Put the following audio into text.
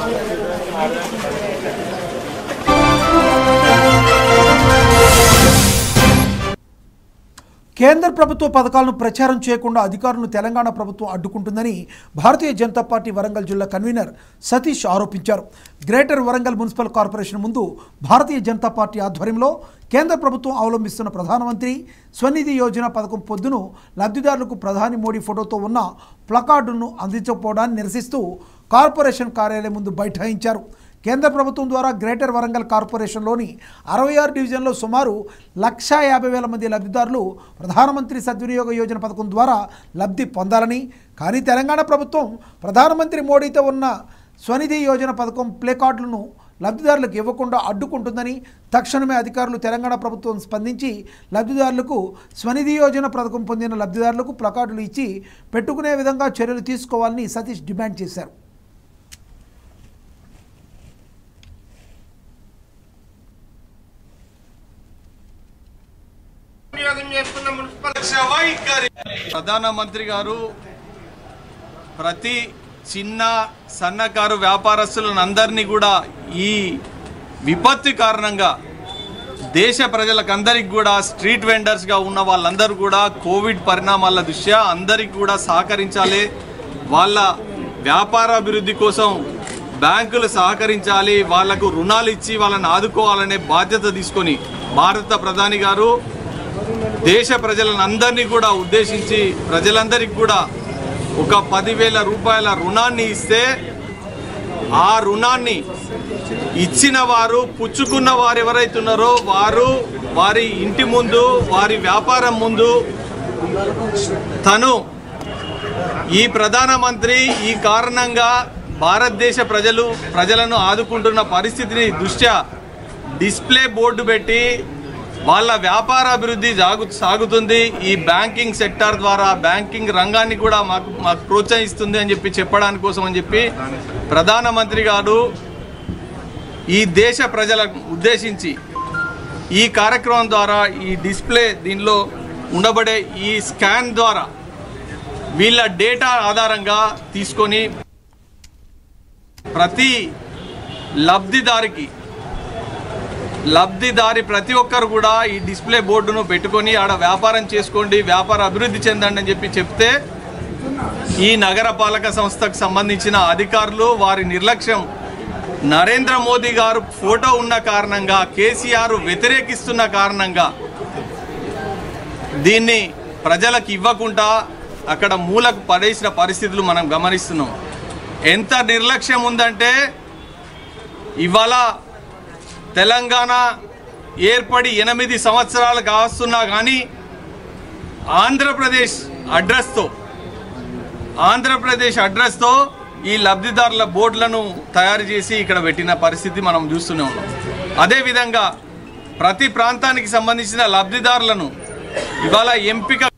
కేంద్ర ప్రభుత్వ పథకాలను ప్రచారం చేయకుండా అధికారులను తెలంగాణ ప్రభుత్వం అడ్డుకుంటుందని భారతీయ జనతా పార్టీ వరంగల్ జిల్లా కన్వీనర్ సతీష్ ఆరోపించారు గ్రేటర్ వరంగల్ మున్సిపల్ కార్పొరేషన్ ముందు భారతీయ జనతా పార్టీ ఆధ్వర్యంలో కేంద్ర ప్రభుత్వం అవలంబిస్తున్న ప్రధానమంత్రి స్వనిధి యోజన పథకం పొద్దును లబ్ధిదారులకు ప్రధాని మోడీ ఫోటోతో ఉన్న ప్లకార్డును అందించకపోవడాన్ని నిరసిస్తూ కార్పొరేషన్ కార్యాలయం ముందు బైఠాయించారు కేంద్ర ప్రభుత్వం ద్వారా గ్రేటర్ వరంగల్ కార్పొరేషన్లోని అరవై ఆరు డివిజన్లో సుమారు లక్షా యాభై వేల మంది లబ్ధిదారులు ప్రధానమంత్రి సద్వినియోగ యోజన పథకం ద్వారా లబ్ధి పొందాలని కానీ తెలంగాణ ప్రభుత్వం ప్రధానమంత్రి మోడీతో ఉన్న స్వనిధి యోజన పథకం ప్లే కార్డులను లబ్ధిదారులకు ఇవ్వకుండా అడ్డుకుంటుందని తక్షణమే అధికారులు తెలంగాణ ప్రభుత్వం స్పందించి లబ్ధిదారులకు స్వనిధి యోజన పథకం పొందిన లబ్ధిదారులకు ప్లకార్డులు ఇచ్చి పెట్టుకునే విధంగా చర్యలు తీసుకోవాలని సతీష్ డిమాండ్ చేశారు వినియోగం చేసుకున్న మున్సిపల్ ప్రధానమంత్రి గారు ప్రతి చిన్న సన్నకారు వ్యాపారస్తులను అందరినీ కూడా ఈ విపత్తు కారణంగా దేశ ప్రజలకందరికి కూడా స్ట్రీట్ వెండర్స్గా ఉన్న వాళ్ళందరూ కూడా కోవిడ్ పరిణామాల దృష్ట్యా అందరికి కూడా సహకరించాలి వాళ్ళ వ్యాపార అభివృద్ధి కోసం బ్యాంకులు సహకరించాలి వాళ్లకు రుణాలు ఇచ్చి వాళ్ళని ఆదుకోవాలనే బాధ్యత తీసుకొని భారత ప్రధాని గారు దేశ ప్రజలను అందరినీ కూడా ఉద్దేశించి ప్రజలందరికీ కూడా ఒక పదివేల రూపాయల రుణాన్ని ఇస్తే ఆ రుణాన్ని ఇచ్చిన వారు పుచ్చుకున్న వారు ఎవరైతే ఉన్నారో వారు వారి ఇంటి ముందు వారి వ్యాపారం ముందు తను ఈ ప్రధానమంత్రి ఈ కారణంగా భారతదేశ ప్రజలు ప్రజలను ఆదుకుంటున్న పరిస్థితిని దృష్ట్యా డిస్ప్లే బోర్డు పెట్టి వాళ్ళ వ్యాపార అభివృద్ధి సాగు సాగుతుంది ఈ బ్యాంకింగ్ సెక్టార్ ద్వారా బ్యాంకింగ్ రంగాన్ని కూడా మాకు మాకు ప్రోత్సహిస్తుంది అని చెప్పి చెప్పడానికి కోసం అని చెప్పి ప్రధానమంత్రి గారు ఈ దేశ ప్రజలకు ఉద్దేశించి ఈ కార్యక్రమం ద్వారా ఈ డిస్ప్లే దీనిలో ఉండబడే ఈ స్కాన్ ద్వారా వీళ్ళ డేటా ఆధారంగా తీసుకొని ప్రతి లబ్ధిదారికి లబ్ధిదారి ప్రతి ఒక్కరు కూడా ఈ డిస్ప్లే బోర్డును పెట్టుకొని ఆడ వ్యాపారం చేసుకోండి వ్యాపార అభివృద్ధి చెందండి అని చెప్పి చెప్తే ఈ నగర పాలక సంస్థకు సంబంధించిన అధికారులు వారి నిర్లక్ష్యం నరేంద్ర మోదీ గారు ఫోటో ఉన్న కారణంగా కేసీఆర్ వ్యతిరేకిస్తున్న కారణంగా దీన్ని ప్రజలకు ఇవ్వకుండా అక్కడ మూలకు పడేసిన పరిస్థితులు మనం గమనిస్తున్నాం ఎంత నిర్లక్ష్యం ఉందంటే ఇవాళ తెలంగాణ ఏర్పడి ఎనిమిది సంవత్సరాలు కావస్తున్నా కానీ ఆంధ్రప్రదేశ్ అడ్రస్తో ఆంధ్రప్రదేశ్ అడ్రస్తో ఈ లబ్ధిదారుల బోర్డులను తయారు చేసి ఇక్కడ పెట్టిన పరిస్థితి మనం చూస్తూనే ఉన్నాం అదేవిధంగా ప్రతి ప్రాంతానికి సంబంధించిన లబ్ధిదారులను ఇవాళ ఎంపిక